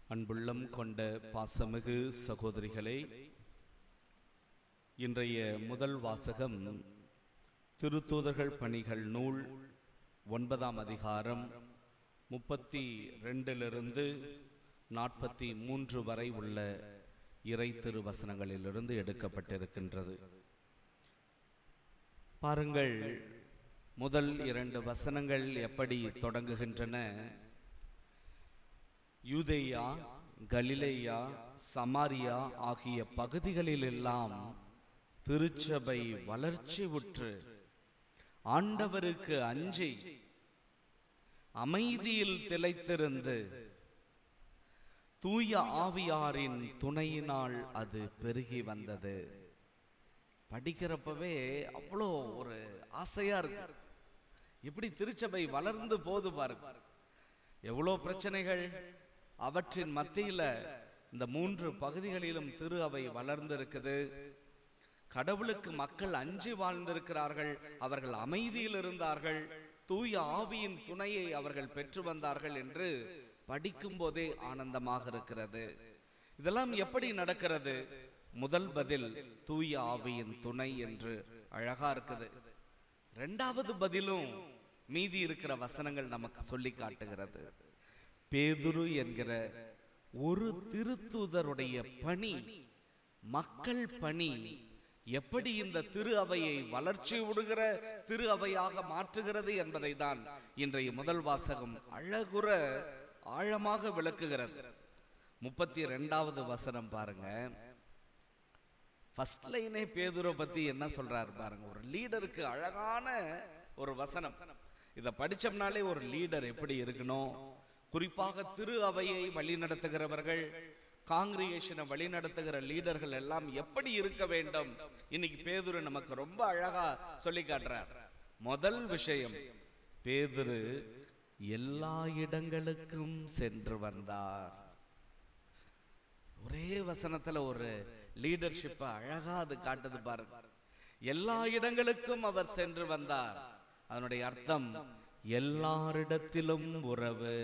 அன்புள்ளம் கொண்ட பாசமிகு சகோதரிகளே இன்றைய முதல் வாசகம் திருத்தூதர்கள் பணிகள் நூல் ஒன்பதாம் அதிகாரம் முப்பத்தி ரெண்டிலிருந்து நாற்பத்தி மூன்று வரை உள்ள இறை திருவசனங்களிலிருந்து எடுக்கப்பட்டிருக்கின்றது பாருங்கள் முதல் இரண்டு வசனங்கள் எப்படி தொடங்குகின்றன யூதேயா கலிலேயா சமாரியா ஆகிய பகுதிகளிலெல்லாம் திருச்சபை வளர்ச்சி உற்று ஆண்டவருக்கு அஞ்சி அமைதியில் திளைத்திருந்து தூய ஆவியாரின் துணையினால் அது பெருகி வந்தது படிக்கிறப்பவே அவ்வளோ ஒரு ஆசையா இருக்கு எப்படி திருச்சபை வளர்ந்து போது பாருங்க எவ்வளோ பிரச்சனைகள் அவற்றின் மத்தியில இந்த மூன்று பகுதிகளிலும் திரு அவை வளர்ந்திருக்குது கடவுளுக்கு மக்கள் அஞ்சி வாழ்ந்திருக்கிறார்கள் அவர்கள் அமைதியில் இருந்தார்கள் தூய ஆவியின் துணையை அவர்கள் பெற்று வந்தார்கள் என்று படிக்கும் போதே ஆனந்தமாக இருக்கிறது இதெல்லாம் எப்படி நடக்கிறது முதல் பதில் தூய ஆவியின் துணை என்று அழகா இருக்குது ரெண்டாவது பதிலும் மீதி இருக்கிற வசனங்கள் நமக்கு சொல்லி காட்டுகிறது பேதுரு என்கிற ஒரு திருத்தூதருடைய பணி மக்கள் பணி எப்படி இந்த திரு அவையை வளர்ச்சி விடுகிற திரு அவையாக மாற்றுகிறது என்பதை தான் இன்றைய முதல் வாசகம் அழகுற ஆழமாக விளக்குகிறது முப்பத்தி ரெண்டாவது வசனம் பாருங்க ஃபர்ஸ்ட் லைனே பேதுரை பத்தி என்ன சொல்றாரு பாருங்க ஒரு லீடருக்கு அழகான ஒரு வசனம் இத படிச்சோம்னாலே ஒரு லீடர் எப்படி இருக்கணும் குறிப்பாக திரு அவையை வழி நடத்துகிறவர்கள் காங்கிரிகேஷனை வழி நடத்துகிற லீடர்கள் எல்லாம் எப்படி இருக்க வேண்டும் இன்னைக்கு பேதுரு நமக்கு ரொம்ப அழகா சொல்லி காட்டுறார் முதல் விஷயம் பேதுரு எல்லா இடங்களுக்கும் சென்று வந்தார் ஒரே வசனத்துல ஒரு லீடர்ஷிப்ப அழகா அது காட்டுது பாருங்க எல்லா இடங்களுக்கும் அவர் சென்று வந்தார் அதனுடைய அர்த்தம் எல்லாரிடத்திலும் உறவு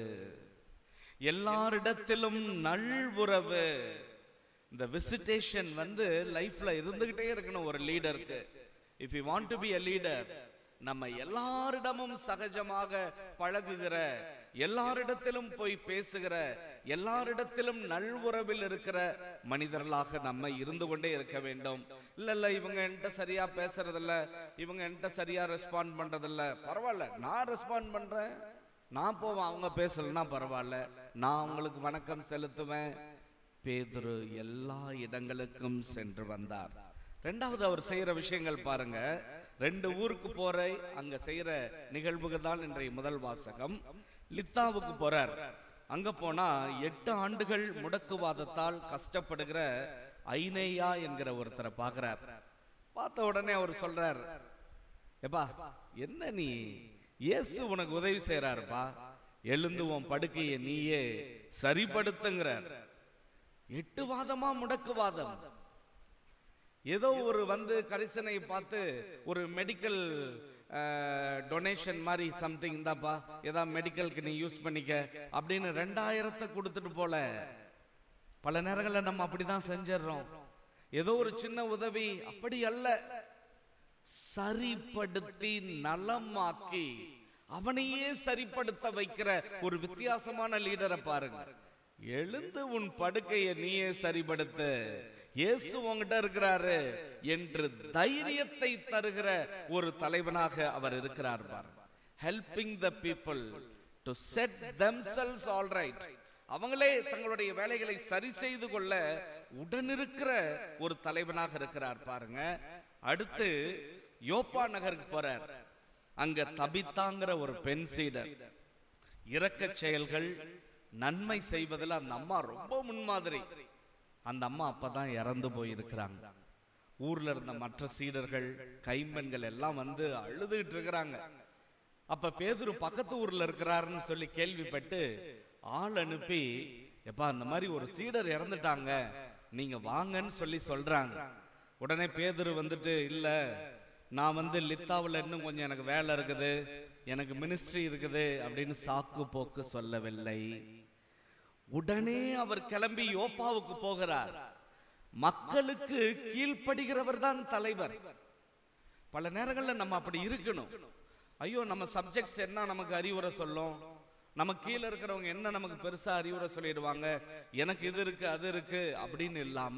எல்லாரிடத்திலும் நல் உறவு இந்த விசிட்டேஷன் வந்து லைஃப்ல இருந்துகிட்டே இருக்கணும் ஒரு லீடருக்கு if you want to be a leader நம்ம எல்லாரிடமும் சகஜமாக பழகுகிற எல்லாரிடத்திலும் போய் பேசுகிற எல்லாரிடத்திலும் நல்வுறவில் இருக்கிற மனிதர்களாக நம்ம இருந்து கொண்டே இருக்க வேண்டும் இல்ல இல்ல இவங்க என்கிட்ட சரியா பேசுறதில்ல இவங்க என்கிட்ட சரியா ரெஸ்பாண்ட் பண்றதில்ல பரவாயில்ல நான் ரெஸ்பாண்ட் பண்றேன் நான் போவேன் அவங்க பேசலன்னா பரவாயில்ல நான் அவங்களுக்கு வணக்கம் செலுத்துவேன் பேதுரு எல்லா இடங்களுக்கும் சென்று வந்தார் ரெண்டாவது அவர் செய்யற விஷயங்கள் பாருங்க ரெண்டு ஊருக்கு போற அங்க செய்யற நிகழ்வுகள் தான் இன்றைய முதல் வாசகம் லித்தாவுக்கு போறார் அங்க போனா எட்டு ஆண்டுகள் முடக்குவாதத்தால் கஷ்டப்படுகிற ஐனேயா என்கிற ஒருத்தரை பாக்குறார் பார்த்த உடனே அவர் சொல்றார் எப்பா என்ன நீ இயேசு உனக்கு உதவி செய்யறாருப்பா எழுந்து உன் படுக்கையை நீயே சரிப்படுத்துங்கிறார் எட்டு வாதமா முடக்குவாதம் ஏதோ ஒரு வந்து கரிசனை பார்த்து ஒரு மெடிக்கல் டொனேஷன் மாதிரி சம்திங் இந்தாப்பா ஏதாவது மெடிக்கலுக்கு நீ யூஸ் பண்ணிக்க அப்படின்னு ரெண்டாயிரத்தை கொடுத்துட்டு போல பல நேரங்களில் நம்ம அப்படிதான் செஞ்சிடறோம் ஏதோ ஒரு சின்ன உதவி அப்படி அல்ல சரிப்படுத்தி நலமாக்கி அவனையே சரிப்படுத்த வைக்கிற ஒரு வித்தியாசமான லீடரை பாருங்க எழுந்து உன் படுக்கையை நீயே சரிப்படுத்த இயேசு உங்ககிட்ட இருக்கிறாரு என்று தைரியத்தை தருகிற ஒரு தலைவனாக அவர் இருக்கிறார் பாருங்க helping the people to set themselves all right அவங்களே தங்களுடைய வேலைகளை சரி செய்து கொள்ள உடனிருக்கிற ஒரு தலைவனாக இருக்கிறார் பாருங்க அடுத்து யோப்பா நகருக்கு போறார் அங்க தபித்தாங்கிற ஒரு பெண் சீடர் இரக்க செயல்கள் நன்மை செய்வதில் அந்த அம்மா ரொம்ப முன்மாதிரி அந்த அம்மா அப்பதான் இறந்து போயிருக்கிறாங்க ஊர்ல இருந்த மற்ற சீடர்கள் கைம்பெண்கள் எல்லாம் வந்து அழுதுகிட்டு இருக்கிறாங்க அப்ப பேதுரு பக்கத்து ஊர்ல இருக்கிறாருன்னு சொல்லி கேள்விப்பட்டு ஆள் அனுப்பி எப்பா அந்த மாதிரி ஒரு சீடர் இறந்துட்டாங்க நீங்க வாங்கன்னு சொல்லி சொல்றாங்க உடனே பேதுரு வந்துட்டு இல்ல நான் வந்து லித்தாவில் இன்னும் கொஞ்சம் எனக்கு வேலை இருக்குது எனக்கு மினிஸ்ட்ரி இருக்குது அப்படின்னு சாக்கு போக்கு சொல்லவில்லை உடனே அவர் கிளம்பி யோப்பாவுக்கு போகிறார் மக்களுக்கு கீழ்ப்படுகிறவர் தான் தலைவர் பல நேரங்கள்ல நம்ம அப்படி இருக்கணும் ஐயோ நம்ம சப்ஜெக்ட்ஸ் என்ன நமக்கு அறிவுரை சொல்லும் நம்ம கீழே இருக்கிறவங்க என்ன நமக்கு பெருசா அறிவுரை சொல்லிடுவாங்க எனக்கு இது இருக்கு அது இருக்கு அப்படின்னு இல்லாம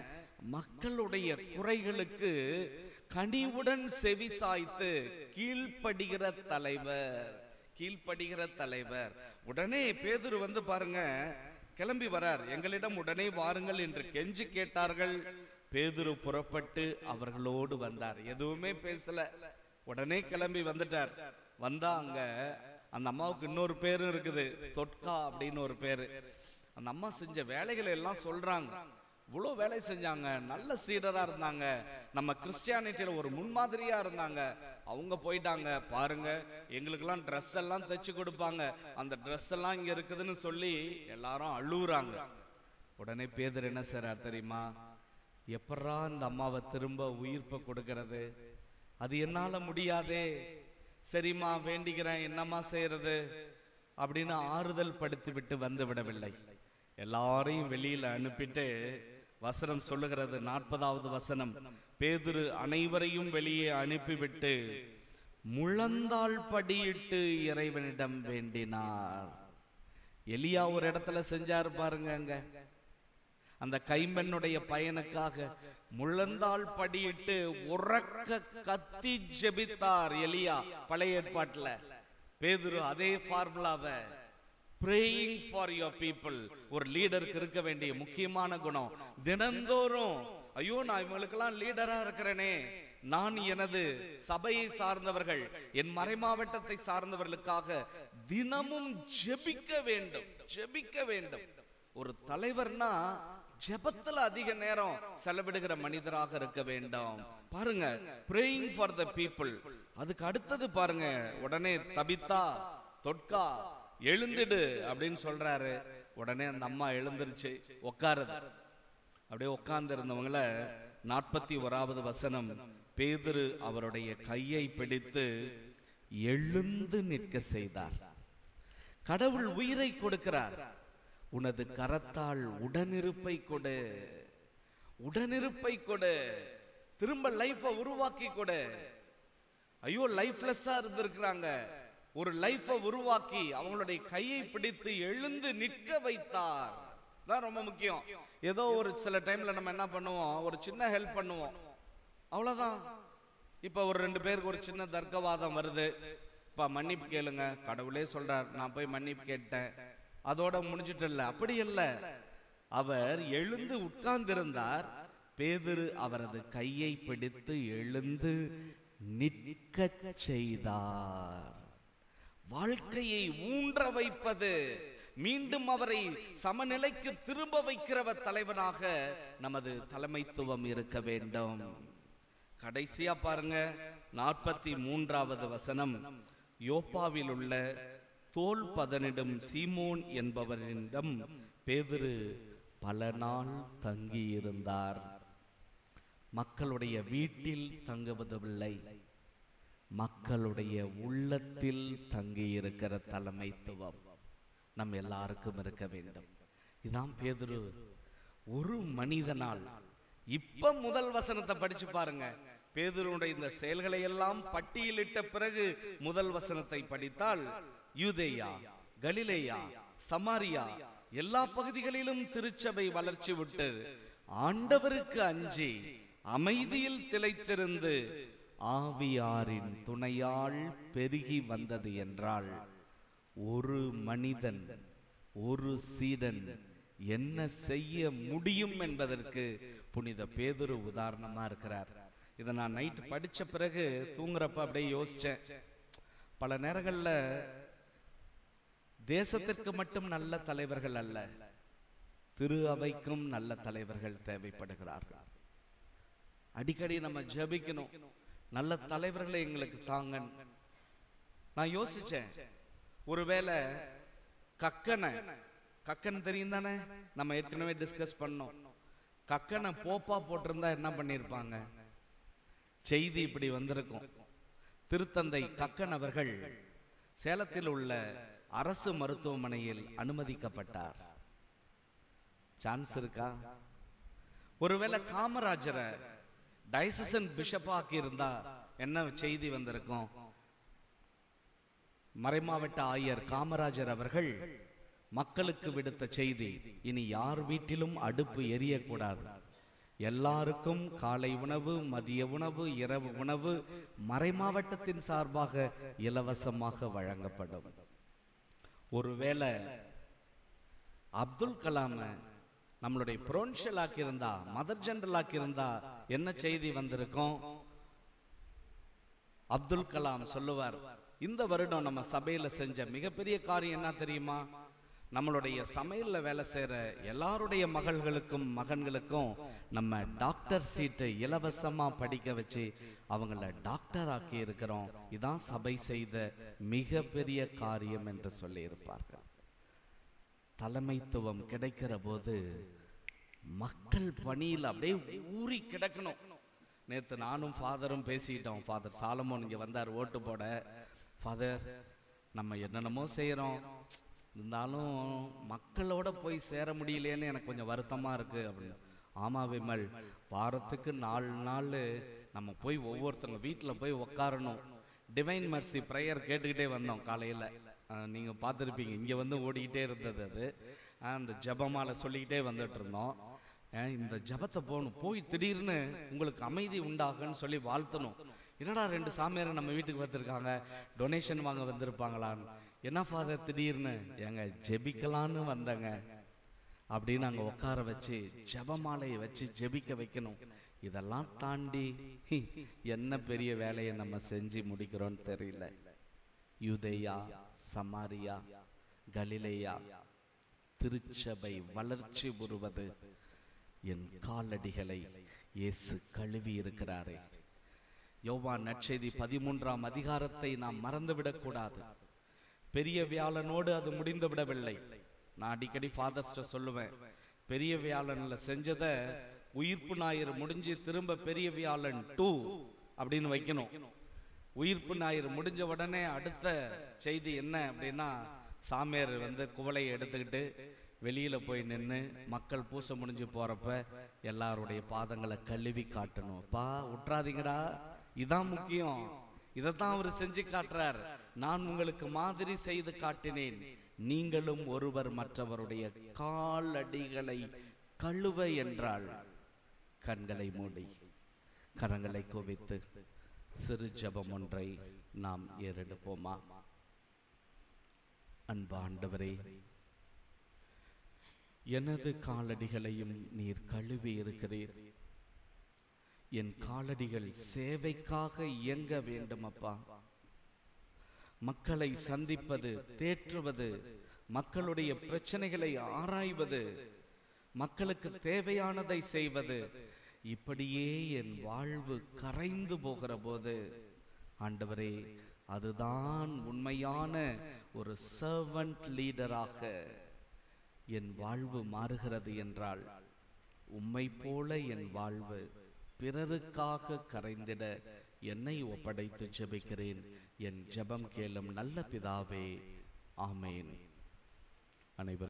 மக்களுடைய குறைகளுக்கு கனிவுடன் செவி சாய்த்து கீழ்ப்படுகிற தலைவர் கீழ்ப்படுகிற தலைவர் உடனே பேதுரு வந்து பாருங்க கிளம்பி வரார் எங்களிடம் உடனே வாருங்கள் என்று கெஞ்சி கேட்டார்கள் பேதுரு புறப்பட்டு அவர்களோடு வந்தார் எதுவுமே பேசல உடனே கிளம்பி வந்துட்டார் வந்தா அங்க அந்த அம்மாவுக்கு இன்னொரு பேரும் இருக்குது தொட்கா அப்படின்னு ஒரு பேரு அந்த அம்மா செஞ்ச வேலைகளை எல்லாம் சொல்றாங்க இவ்வளோ வேலை செஞ்சாங்க நல்ல சீடரா இருந்தாங்க நம்ம கிறிஸ்டியானிட்டியில ஒரு முன்மாதிரியா இருந்தாங்க அவங்க போயிட்டாங்க பாருங்க எங்களுக்கெல்லாம் ட்ரெஸ் எல்லாம் தைச்சு கொடுப்பாங்க அந்த ட்ரெஸ் எல்லாம் இங்க இருக்குதுன்னு சொல்லி எல்லாரும் அழுகுறாங்க உடனே பேதர் என்ன செய்றார் தெரியுமா எப்படா இந்த அம்மாவை திரும்ப உயிர்ப்ப கொடுக்கறது அது என்னால முடியாதே சரிம்மா வேண்டிக்கிறேன் என்னம்மா செய்யறது அப்படின்னு ஆறுதல் படுத்தி விட்டு வந்து விடவில்லை எல்லாரையும் வெளியில அனுப்பிட்டு வசனம் சொல்லுகிறது நாற்பதாவது வசனம் பேதுரு அனைவரையும் வெளியே அனுப்பிவிட்டு முழந்தாள் படியிட்டு இறைவனிடம் வேண்டினார் எலியா ஒரு இடத்துல செஞ்சாரு பாருங்க அங்க அந்த கைம்பெண்ணுடைய பயனுக்காக முழந்தாள் படியிட்டு உறக்க கத்தி ஜெபித்தார் எலியா பழைய ஏற்பாட்டுல பேதுரு அதே ஃபார்முலாவை praying ஃபார் your பீப்புள் ஒரு லீடருக்கு இருக்க வேண்டிய முக்கியமான குணம் தினந்தோறும் ஐயோ நான் இவங்களுக்கெல்லாம் லீடரா இருக்கிறேனே நான் எனது சபையை சார்ந்தவர்கள் என் மறைமாவட்டத்தை சார்ந்தவர்களுக்காக தினமும் ஜெபிக்க வேண்டும் ஜெபிக்க வேண்டும் ஒரு தலைவர்னா ஜெபத்துல அதிக நேரம் செலவிடுகிற மனிதராக இருக்க வேண்டும் பாருங்க praying ஃபார் த பீப்புள் அதுக்கு அடுத்தது பாருங்க உடனே தபித்தா தொட்கா எழுந்திடு அப்படின்னு சொல்றாரு உடனே அந்த அம்மா எழுந்திருச்சு உட்காருது அப்படியே உட்கார்ந்து இருந்தவங்கள நாற்பத்தி ஓராவது வசனம் பேதுரு அவருடைய கையை பிடித்து எழுந்து நிற்க செய்தார் கடவுள் உயிரை கொடுக்கிறார் உனது கரத்தால் உடனிருப்பை கொடு உடனிருப்பை கொடு திரும்ப லைஃப உருவாக்கி கொடு ஐயோ லைஃப்லெஸ்ஸா இருந்திருக்கிறாங்க ஒரு லைஃப உருவாக்கி அவங்களுடைய கையை பிடித்து எழுந்து நிற்க வைத்தார் தான் ரொம்ப முக்கியம் ஏதோ ஒரு சில டைம்ல நம்ம என்ன பண்ணுவோம் ஒரு சின்ன ஹெல்ப் பண்ணுவோம் அவ்வளவுதான் இப்ப ஒரு ரெண்டு பேருக்கு ஒரு சின்ன தர்க்கவாதம் வருது இப்ப மன்னிப்பு கேளுங்க கடவுளே சொல்றார் நான் போய் மன்னிப்பு கேட்டேன் அதோட முடிஞ்சிட்டு இல்ல அப்படி இல்ல அவர் எழுந்து உட்கார்ந்திருந்தார் பேதுரு அவரது கையை பிடித்து எழுந்து நிற்கச் செய்தார் வாழ்க்கையை ஊன்ற வைப்பது மீண்டும் அவரை சமநிலைக்கு திரும்ப வைக்கிறவர் தலைவனாக நமது தலைமைத்துவம் இருக்க வேண்டும் கடைசியா பாருங்க நாற்பத்தி மூன்றாவது வசனம் யோப்பாவில் உள்ள தோல் பதனிடும் சீமோன் என்பவரிடம் பேதுரு பல நாள் தங்கியிருந்தார் மக்களுடைய வீட்டில் தங்குவதில்லை மக்களுடைய உள்ளத்தில் தங்கியிருக்கிற தலைமைத்துவம் நம் எல்லாருக்கும் இருக்க வேண்டும் இதான் பேதுரு ஒரு மனிதனால் இப்ப முதல் வசனத்தை படிச்சு பாருங்க பேதுருடைய இந்த செயல்களை எல்லாம் பட்டியலிட்ட பிறகு முதல் வசனத்தை படித்தால் யூதேயா கலிலேயா சமாரியா எல்லா பகுதிகளிலும் திருச்சபை வளர்ச்சி விட்டு ஆண்டவருக்கு அஞ்சி அமைதியில் திளைத்திருந்து ஆவியாரின் துணையால் பெருகி வந்தது என்றால் ஒரு மனிதன் ஒரு சீடன் என்ன செய்ய முடியும் என்பதற்கு புனித பேதுரு உதாரணமா இருக்கிறார் இதை நான் நைட் படிச்ச பிறகு தூங்குறப்ப அப்படியே யோசிச்சேன் பல நேரங்கள்ல தேசத்திற்கு மட்டும் நல்ல தலைவர்கள் அல்ல திரு அவைக்கும் நல்ல தலைவர்கள் தேவைப்படுகிறார்கள் அடிக்கடி நம்ம ஜெபிக்கணும் நல்ல தலைவர்களை எங்களுக்கு தாங்க நான் யோசிச்சேன் ஒருவேளை கக்கனை கக்கன் தெரியும் தானே நம்ம ஏற்கனவே டிஸ்கஸ் பண்ணோம் கக்கனை போப்பா போட்டிருந்தா என்ன பண்ணிருப்பாங்க செய்தி இப்படி வந்திருக்கும் திருத்தந்தை கக்கன் அவர்கள் சேலத்தில் உள்ள அரசு மருத்துவமனையில் அனுமதிக்கப்பட்டார் சான்ஸ் இருக்கா ஒருவேளை காமராஜரை டைசன் பிஷப்பாக்கி இருந்தா என்ன செய்தி வந்திருக்கும் மறைமாவட்ட ஆயர் காமராஜர் அவர்கள் மக்களுக்கு விடுத்த செய்தி இனி யார் வீட்டிலும் அடுப்பு எரியக்கூடாது எல்லாருக்கும் காலை உணவு மதிய உணவு இரவு உணவு மறைமாவட்டத்தின் சார்பாக இலவசமாக வழங்கப்படும் ஒருவேளை அப்துல் கலாம நம்மளுடைய புரோன்ஷியல் ஆக்கியிருந்தா மதர் ஜெனரல் ஆக்கியிருந்தா என்ன செய்தி வந்திருக்கும் அப்துல் கலாம் சொல்லுவார் இந்த வருடம் நம்ம சபையில செஞ்ச மிகப்பெரிய காரியம் என்ன தெரியுமா நம்மளுடைய சமையல்ல வேலை செய்யற எல்லாருடைய மகள்களுக்கும் மகன்களுக்கும் நம்ம டாக்டர் சீட்டை இலவசமா படிக்க வச்சு அவங்கள டாக்டர் ஆக்கி இருக்கிறோம் இதான் சபை செய்த மிகப்பெரிய காரியம் என்று சொல்லி இருப்பார்கள் தலைமைத்துவம் கிடைக்கிற போது மக்கள் பணியில் அப்படியே ஊறி கிடக்கணும் நேத்து நானும் ஃபாதரும் பேசிட்டோம் ஃபாதர் சாலமோன் இங்க வந்தார் ஓட்டு போட ஃபாதர் நம்ம என்னென்னமோ செய்யறோம் இருந்தாலும் மக்களோட போய் சேர முடியலையேன்னு எனக்கு கொஞ்சம் வருத்தமா இருக்கு அப்படின்னு ஆமா விமல் வாரத்துக்கு நாலு நாள் நம்ம போய் ஒவ்வொருத்தங்க வீட்டில் போய் உட்காரணும் டிவைன் மர்சி ப்ரேயர் கேட்டுக்கிட்டே வந்தோம் காலையில் நீங்க பார்த்துருப்பீங்க இங்க வந்து ஓடிக்கிட்டே இருந்தது அது அஹ், அந்த ஜெபமால சொல்லிக்கிட்டே வந்துட்டு இருந்தோம் அஹ், இந்த ஜெபத்தை போகணும் போய் திடீர்னு உங்களுக்கு அமைதி உண்டாகுன்னு சொல்லி வாழ்த்தணும் என்னடா ரெண்டு சாமியார் நம்ம வீட்டுக்கு வந்திருக்காங்க டொனேஷன் வாங்க வந்திருப்பாங்களான்னு என்ன ஃபாதர் திடீர்னு எங்க ஜெபிக்கலான்னு வந்தங்க அப்படின்னு அங்க உட்கார வச்சு ஜெபமாலையை வச்சு ஜெபிக்க வைக்கணும் இதெல்லாம் தாண்டி ஹி, என்ன பெரிய வேலையை நம்ம செஞ்சு முடிக்கிறோம்னு தெரியல யூதேயா சமாரியா கலிலேயா திருச்சபை வளர்ச்சி உருவது என் காலடிகளை இயேசு கழுவி இருக்கிறாரே யோவான் நற்செய்தி பதிமூன்றாம் அதிகாரத்தை நாம் மறந்துவிடக் கூடாது பெரிய வியாழனோடு அது முடிந்து விடவில்லை நான் அடிக்கடி ஃபாதர்ஸ்ட சொல்லுவேன் பெரிய வியாழன்ல செஞ்சத உயிர்ப்பு ஞாயிறு முடிஞ்சு திரும்ப பெரிய வியாழன் டூ அப்படின்னு வைக்கணும் உயிர்ப்பு ஞாயிறு முடிஞ்ச உடனே அடுத்த செய்தி என்ன அப்படின்னா சாமியார் வந்து குவளையை எடுத்துக்கிட்டு வெளியில போய் நின்று மக்கள் பூசை முடிஞ்சு போறப்ப எல்லாருடைய பாதங்களை கழுவி காட்டணும் பா விட்டுறாதீங்கடா இதான் முக்கியம் இதைத்தான் அவர் செஞ்சு காட்டுறார் நான் உங்களுக்கு மாதிரி செய்து காட்டினேன் நீங்களும் ஒருவர் மற்றவருடைய காலடிகளை கழுவ என்றாள் கண்களை மூடி கரங்களை குவித்து சிறு ஜெபம் ஒன்றை நாம் ஏறெடுப்போமா அன்பு ஆண்டவரே எனது காலடிகளையும் நீர் கழுவி இருக்கிறீர் என் காலடிகள் சேவைக்காக இயங்க வேண்டும் அப்பா மக்களை சந்திப்பது தேற்றுவது மக்களுடைய பிரச்சனைகளை ஆராய்வது மக்களுக்கு தேவையானதை செய்வது இப்படியே என் வாழ்வு கரைந்து போகிற போது ஆண்டவரே அதுதான் உண்மையான ஒரு சர்வன்ட் லீடராக என் வாழ்வு மாறுகிறது என்றால் உம்மை போல என் வாழ்வு பிறருக்காக கரைந்திட என்னை ஒப்படைத்து ஜெபிக்கிறேன் என் ஜெபம் கேளும் நல்ல பிதாவே ஆமேன் அனைவரும்